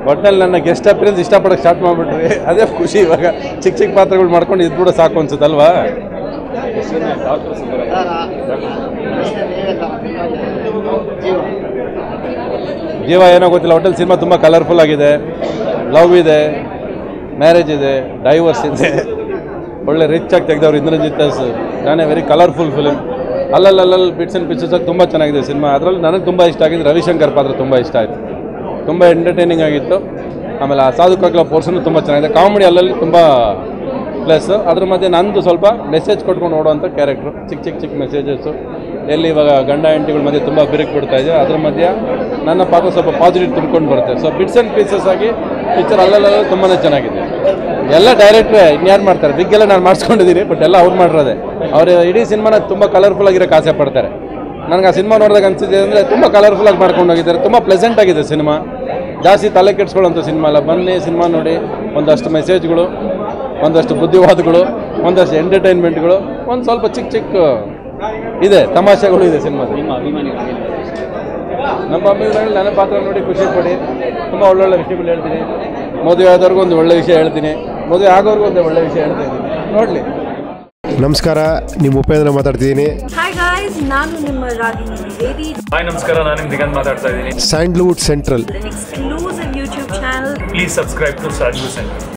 ಒಟ್ಟಿನಲ್ಲಿ ನನ್ನ guest appearance ಇಷ್ಟಪಡೋಕೆ ಸ್ಟಾರ್ಟ್ ಮಾಡಿಬಿಟ್ರಿ ಅದೇ ಖುಷಿ ಇವಾಗ ಚಿಕ್ಕ ಚಿಕ್ಕ ಪಾತ್ರಗಳು ಮಾಡ್ಕೊಂಡು ಇದ್ಬಿಡೋ ಸಾಕು ಅನ್ಸುತ್ತಲ್ವಾ ಜೀವ ಏನೋ ಗೊತ್ತಿಲ್ಲ ಹೋಟೆಲ್ ಸಿನಿಮಾ ತುಂಬ ಕಲರ್ಫುಲ್ ಆಗಿದೆ ಲವ್ ಇದೆ ಮ್ಯಾರೇಜ್ ಇದೆ ಡೈವರ್ಸ್ ಇದೆ ಒಳ್ಳೆ ರಿಚ್ ಆಗಿ ತೆಗೆದವ್ರು ಇಂದ್ರಜಿತ್ ಎಸ್ ನಾನೇ ವೆರಿ ಕಲರ್ಫುಲ್ ಫಿಲಿಮ್ ಅಲ್ಲಲ್ಲಲ್ಲಿ ಬಿಟ್ಸ್ ಆ್ಯಂಡ್ ಪಿಕ್ಚರ್ಸ್ ಆಗಿ ತುಂಬ ಚೆನ್ನಾಗಿದೆ ಸಿನಿಮಾ ಅದರಲ್ಲಿ ನನಗೆ ತುಂಬ ಇಷ್ಟ ಆಗಿದ್ದು ರವಿಶಂಕರ್ ಪಾತ್ರ ತುಂಬ ಇಷ್ಟ ಆಯಿತು ತುಂಬ ಎಂಟರ್ಟೈನಿಂಗ್ ಆಗಿತ್ತು ಆಮೇಲೆ ಆ ಸಾಧು ಕಾಕಲ ಪೋರ್ಷನ್ ತುಂಬ ಚೆನ್ನಾಗಿದೆ ಕಾಮಿಡಿ ಅಲ್ಲಲ್ಲಿ ತುಂಬ ಪ್ಲಸ್ ಅದ್ರ ಮಧ್ಯೆ ನಂದು ಸ್ವಲ್ಪ ಮೆಸೇಜ್ ಕೊಟ್ಕೊಂಡು ನೋಡುವಂಥ ಕ್ಯಾರೆಕ್ಟ್ರು ಚಿಕ್ಕ ಚಿಕ್ಕ ಚಿಕ್ಕ ಮೆಸೇಜಸ್ಸು ಎಲ್ಲಿ ಇವಾಗ ಗಂಡ ಹೆಂಡತಿಗಳ ಮಧ್ಯೆ ತುಂಬ ಬಿರುಕು ಬಿಡ್ತಾ ಇದೆ ಅದ್ರ ಮಧ್ಯೆ ನನ್ನ ಪಾತ್ರ ಸ್ವಲ್ಪ ಪಾಸಿಟಿವ್ ತುಂಬ್ಕೊಂಡು ಬರುತ್ತೆ ಸೊ ಬಿಟ್ಸ್ ಆ್ಯಂಡ್ ಪೀಸಸ್ ಆಗಿ ಪಿಕ್ಚರ್ ಅಲ್ಲಲ್ಲ ತುಂಬಾ ಚೆನ್ನಾಗಿದೆ ಎಲ್ಲ ಡೈರೆಕ್ಟ್ರೆ ಇನ್ಯಾರು ಮಾಡ್ತಾರೆ ಬಿಗ್ಗೆಲ್ಲ ನಾನು ಮಾಡಿಸ್ಕೊಂಡಿದ್ದೀನಿ ಬಟ್ ಎಲ್ಲ ಅವ್ರು ಮಾಡಿರೋದೆ ಅವರು ಇಡೀ ಸಿನಿಮಾನ ತುಂಬ ಕಲರ್ಫುಲ್ ಆಗಿರೋಕೆ ಆಸೆ ಪಡ್ತಾರೆ ನನಗೆ ಆ ಸಿನಿಮಾ ನೋಡಿದಾಗ ಅನಿಸಿದೆ ಅಂದರೆ ತುಂಬ ಕಲರ್ಫುಲ್ ಆಗಿ ಮಾಡ್ಕೊಂಡು ಹೋಗಿದ್ದಾರೆ ತುಂಬ ಪ್ಲೆಸೆಂಟ್ ಆಗಿದೆ ಸಿನಿಮಾ ಜಾಸ್ತಿ ತಲೆ ಕೆಡಿಸ್ಕೊಳ್ಳೋಂಥ ಸಿನಿಮಾ ಅಲ್ಲ ಬನ್ನಿ ಸಿನಿಮಾ ನೋಡಿ ಒಂದಷ್ಟು ಮೆಸೇಜ್ಗಳು ಒಂದಷ್ಟು ಬುದ್ಧಿವಾದಗಳು ಒಂದಷ್ಟು ಎಂಟರ್ಟೈನ್ಮೆಂಟ್ಗಳು ಒಂದು ಸ್ವಲ್ಪ ಚಿಕ್ಕ ಚಿಕ್ಕ ಇದೆ ತಮಾಷೆಗಳು ಇದೆ ಸಿನಿಮಾದಲ್ಲಿ ನಮ್ಮ ಅಭಿಮಾನಿಗಳು ನನ್ನ ಪಾತ್ರ ನೋಡಿ ಖುಷಿ ಪಡಿ ತುಂಬ ಒಳ್ಳೊಳ್ಳೆ ವಿಷಯಗಳು ಹೇಳ್ತೀನಿ ಮದುವೆ ಆದವ್ರಿಗೂ ಒಂದು ಒಳ್ಳೆ ವಿಷಯ ಹೇಳ್ತೀನಿ ಮದುವೆ ಆಗೋರ್ಗೂ ಒಂದು ಒಳ್ಳೆ ವಿಷಯ ಹೇಳ್ತಾ ಇದ್ದೀನಿ ನೋಡಲಿ ನಮಸ್ಕಾರ ನಿಮ್ಮ ಉಪೇಂದ್ರ ಮಾತಾಡ್ತಿದ್ದೀನಿ ಹಾಯ್ ಗಾಯ್ಸ್ ನಾನು ನಿಮ್ಮ ರಾಗಿಣಿ ದ್ವಿವೇದಿ ಹಾಯ್ ನಮಸ್ಕಾರ ನಾನು ನಿಮ್ ದಿಗಂತ್ ಮಾತಾಡ್ತಾ ಇದ್ದೀನಿ Sandalwood central an exclusive YouTube channel please subscribe to Saju centre